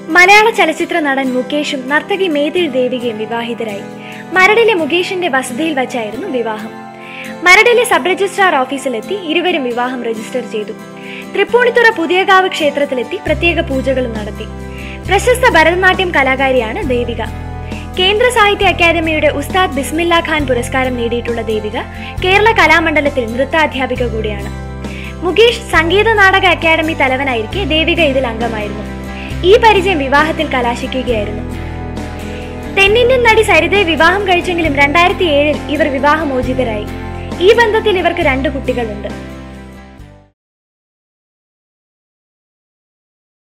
മലയാള ചലച്ചിത്ര നടൻ മുകേഷും നർത്തകി മേതിൽ ദേവികയും വിവാഹിതരായി മരടിലെ മുകേഷിന്റെ വസതിയിൽ വച്ചായിരുന്നു വിവാഹം മരടിലെ സബ് രജിസ്ട്രാർ ഓഫീസിലെത്തി ഇരുവരും വിവാഹം രജിസ്റ്റർ ചെയ്തു തൃപ്പൂണിത്തുറ പുതിയകാവ് ക്ഷേത്രത്തിലെത്തി പ്രത്യേക പൂജകളും നടത്തി പ്രശസ്ത ഭരതനാട്യം കലാകാരിയാണ് ദേവിക കേന്ദ്ര സാഹിത്യ അക്കാദമിയുടെ ഉസ്താദ് ബിസ്മില്ല ഖാൻ പുരസ്കാരം നേടിയിട്ടുള്ള ദേവിക കേരള കലാമണ്ഡലത്തിൽ നൃത്താധ്യാപിക കൂടിയാണ് മുകേഷ് സംഗീത നാടക അക്കാദമി തലവനായിരിക്കെ ദേവിക ഇതിൽ അംഗമായിരുന്നു ഈ പരിചയം വിവാഹത്തിൽ കലാശിക്കുകയായിരുന്നു തെന്നിന്ത്യൻ നടി സരിതയെ വിവാഹം കഴിച്ചെങ്കിലും രണ്ടായിരത്തി ഏഴിൽ ഇവർ വിവാഹമോചിതരായി ഈ ബന്ധത്തിൽ ഇവർക്ക് രണ്ട് കുട്ടികളുണ്ട്